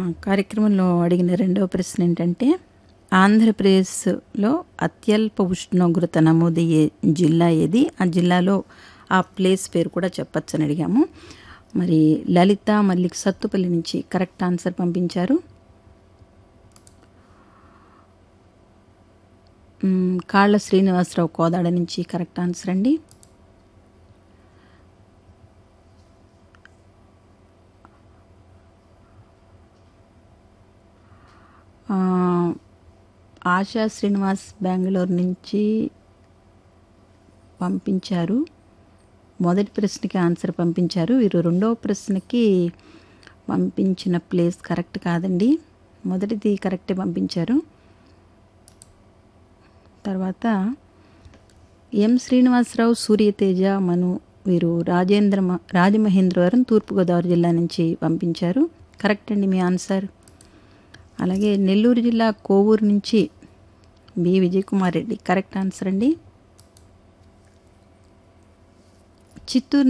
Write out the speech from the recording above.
కార్యక్రమంలో అడిగిన రెండవ ప్రశ్న ఏంటంటే ఆంధ్రప్రదేశ్లో అత్యల్ప ఉష్ణోగ్రత నమోదయ్యే జిల్లా ఏది ఆ జిల్లాలో ఆ ప్లేస్ పేరు కూడా చెప్పొచ్చని అడిగాము మరి లలిత మల్లిక్ సత్తుపల్లి నుంచి కరెక్ట్ ఆన్సర్ పంపించారు మ్, కాళ్ళ శ్రీనివాసరావు కోదాడ నుంచి కరెక్ట్ ఆన్సర్ అండి ఆ, ఆశా శ్రీనివాస్ బెంగళూరు నుంచి పంపించారు మొదటి ప్రశ్నకి ఆన్సర్ పంపించారు వీరు రెండవ ప్రశ్నకి పంపించిన ప్లేస్ కరెక్ట్ కాదండి మొదటిది కరెక్టే పంపించారు తర్వాత ఎం శ్రీనివాసరావు సూర్యతేజ మను వీరు రాజేంద్ర మ- రాజమహేంద్రవరం తూర్పుగోదావరి జిల్లా నుంచి పంపించారు కరెక్ట్ అండి మీ ఆన్సర్ అలాగే నెల్లూరు జిల్లా కోవూరు నుంచి B Vijay Kumar Reddy correct answer అండి చిత్తూరు